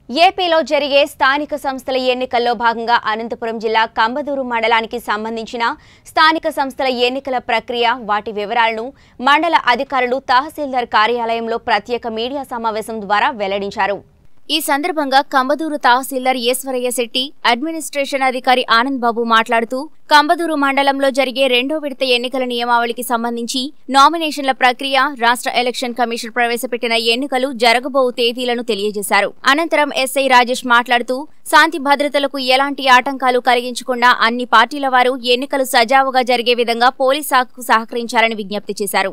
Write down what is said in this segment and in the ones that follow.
ఏపీలో జరిగే స్థానిక సంస్థల ఎన్నికల్లో భాగంగా అనంతపురం జిల్లా కంబదూరు మండలానికి సంబంధించిన స్థానిక సంస్థల ఎన్నికల ప్రక్రియ వాటి వివరాలను మండల అధికారులు తహసీల్దార్ కార్యాలయంలో ప్రత్యేక మీడియా సమావేశం ద్వారా వెల్లడించారు ఈ సందర్భంగా కంబదూరు తహసీల్దార్ ఈశ్వరయ్య శెట్టి అడ్మినిస్ట్రేషన్ అధికారి ఆనంద్ బాబు మాట్లాడుతూ కంబదూరు మండలంలో జరిగే రెండో విడత ఎన్నికల నియమావళికి సంబంధించి నామినేషన్ల ప్రక్రియ రాష్ట్ర ఎలక్షన్ కమిషన్ ప్రవేశపెట్టిన ఎన్నికలు జరగబో తేదీలను తెలియజేశారు అనంతరం ఎస్ఐ రాజేష్ మాట్లాడుతూ శాంతి భద్రతలకు ఎలాంటి ఆటంకాలు కలిగించకుండా అన్ని పార్టీల వారు ఎన్నికలు సజావుగా జరిగే విధంగా పోలీస్ శాఖకు సహకరించాలని విజ్ఞప్తి చేశారు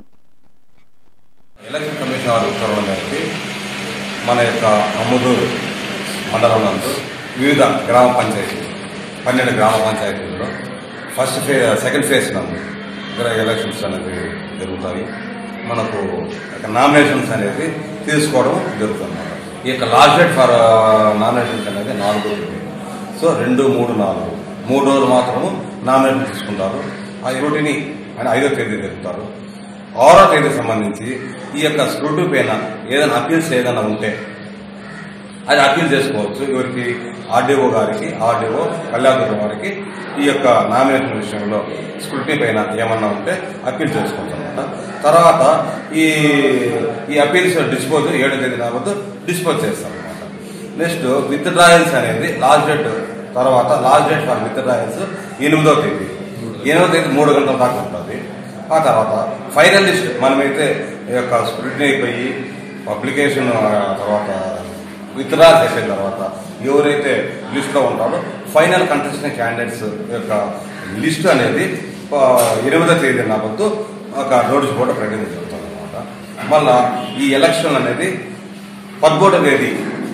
ఎలక్షన్ కమిషన్ వారి ఉత్తర్వుల మేరకు మన యొక్క అమ్ముదూరు మండలం నందు వివిధ గ్రామ పంచాయతీలు పన్నెండు గ్రామ పంచాయతీల్లో ఫస్ట్ ఫే సెకండ్ ఫేజ్ నందు ఇక్కడ ఎలక్షన్స్ అనేది జరుగుతాయి మనకు ఇక నామినేషన్స్ అనేది తీసుకోవడం జరుగుతుంది ఈ యొక్క లాస్ట్ డేట్ ఫర్ నామినేషన్స్ అనేది నాలుగో తేదీ సో రెండు మూడు నాలుగు మూడు రోజులు మాత్రము నామినేషన్ తీసుకుంటారు ఆ ఇరవటిని అని ఐదో తేదీ జరుపుతారు ఆరో తేదీ సంబంధించి ఈ యొక్క స్క్రూటీ పైన ఏదైనా అప్పీల్స్ ఏదైనా ఉంటే అది అప్పీల్ చేసుకోవచ్చు ఎవరికి ఆర్డీఓ గారికి ఆర్డీఓ కళ్యాణదుర్గం వారికి ఈ యొక్క నామినేషన్ విషయంలో స్క్రూటీ పైన ఏమన్నా ఉంటే అప్పీల్ చేసుకోవచ్చు అనమాట తర్వాత ఈ ఈ అప్పీల్స్ డిస్పోజ్ ఏడో తేదీ కాబట్టి డిస్పోజ్ చేస్తాం అనమాట నెక్స్ట్ విత్ డ్రాయల్స్ అనేది లాస్ట్ డేట్ తర్వాత last date for withdrawals ఎనిమిదో తేదీ ఎనిమిదో తేదీ మూడు గంటల దాకా ఉంటుంది ఆ తర్వాత ఫైనల్ లిస్ట్ మనమైతే ఈ యొక్క స్క్రూటినీ అయిపోయి పబ్లికేషన్ తర్వాత విత్డ్రా చేసిన తర్వాత ఎవరైతే లిస్ట్లో ఉంటారో ఫైనల్ కంటెస్టెంట్ క్యాండిడేట్స్ యొక్క లిస్ట్ అనేది ఆ, ఎనిమిదో తేదీ నాకొద్దు ఒక నోటీస్ కూడా ప్రకటించబడుతుంది అనమాట మళ్ళా ఈ ఎలక్షన్ అనేది పదమూడో తేదీ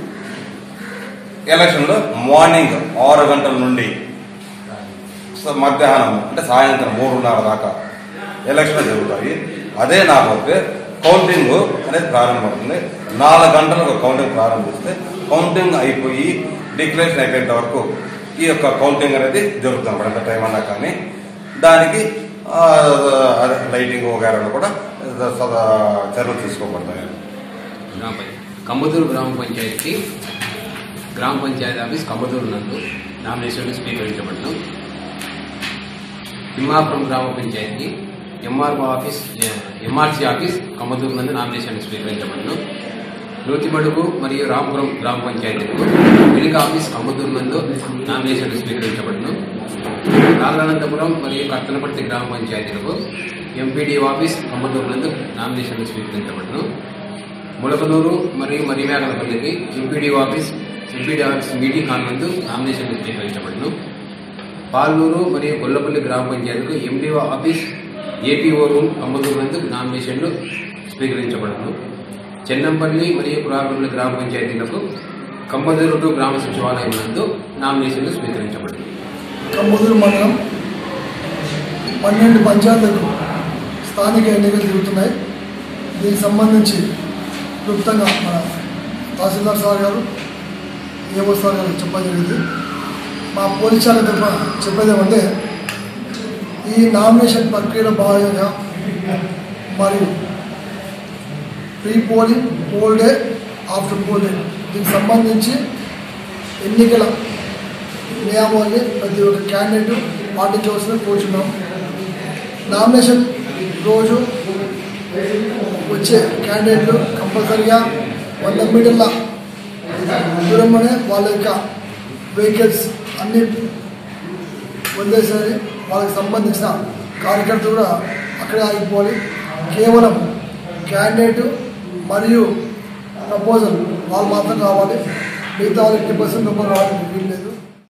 ఎలక్షన్లో మార్నింగ్ ఆరు గంటల నుండి సో మధ్యాహ్నం అంటే సాయంత్రం మూడున్నర దాకా ఎలక్షన్ జరుగుతాయి అదే నాకపోతే కౌంటింగ్ అనేది ప్రారంభమవుతుంది నాలుగు గంటలకు కౌంటింగ్ ప్రారంభిస్తే కౌంటింగ్ అయిపోయి డిక్లరేషన్ అయిపోయేంత వరకు ఈ యొక్క కౌంటింగ్ అనేది జరుగుతుంది అన్నమాట ఎంత టైం అన్నా కానీ దానికి ఆ, అదే లైటింగ్ వగైరాలు కూడా సదా చర్యలు తీసుకోబడతాయి గ్రామ పంచాయతీ కమ్మదూరు గ్రామ పంచాయతీ గ్రామ పంచాయతీ ఆఫీస్ కమ్మదూరు నందు నామినేషన్లు స్వీకరించబడను తిమ్మాపురం గ్రామ panchayat MRO office MRC office Kammaduru నందు నామినేషన్లు స్వీకరించబడను నూతిమడుగు మరియు రామపురం గ్రామ పంచాయతీలకు మిలిక ఆఫీస్ కమ్మదూరు నందు నామినేషన్లు స్వీకరించబడను కాళ్ళనంతపురం మరియు కర్తనపర్తి గ్రామ పంచాయతీలకు ఎంపీడీ ఆఫీస్ కమ్మదూరు నందు నామినేషన్లు స్వీకరించబడను ములకనూరు మరియు మరిమేకలపల్లికి MPD office MPD office meeting hall నందు నామినేషన్లు స్వీకరించబడను పాలూరు మరియు గొల్లపల్లి గ్రామ పంచాయతీకు MPO office APO room Ammaduru నందు నామినేషన్లు స్వీకరించబడను చెన్నంపల్లి మరియు పురాపల్లి గ్రామ పంచాయతీలకు కంబదూరు టు గ్రామ సచివాలయం నందు నామినేషన్లు స్వీకరించబడను కమ్మదూరు మండలం పన్నెండు పంచాయతీలకు స్థానిక ఎన్నికలు జరుగుతున్నాయి దీనికి సంబంధించి క్లుప్తంగా మన తహసీల్దార్ సార్ గారు ఏఓ సార్ గారు చెప్పడం జరిగింది మా పోలీస్ శాఖ తరఫున చెప్పేది ఏమంటే ఈ నామినేషన్ ప్రక్రియలో భాగంగా మరియు pre polling poll day after poll day దీనికి సంబంధించి ఎన్నికల నియమాన్ని ప్రతి ఒక్క క్యాండిడేట్ పాటించవలసిన కోరుచున్నాం నామినేషన్ రోజు వచ్చే క్యాండిడేట్లు కంపల్సరిగా వంద మీటర్ల దూరంలోనే వాళ్ళ యొక్క వెహికల్స్ అన్ని వదిలేసేది వాళ్ళకి సంబంధించిన కార్యకర్తలు కూడా అక్కడే ఆగిపోవాలి కేవలం క్యాండిడేట్ మరియు ప్రపోజల్ వాళ్ళు మాత్రం కావాలి మిగతా వాళ్ళు ఎయిటీ పర్సెంట్ రావడానికి వీల్లేదు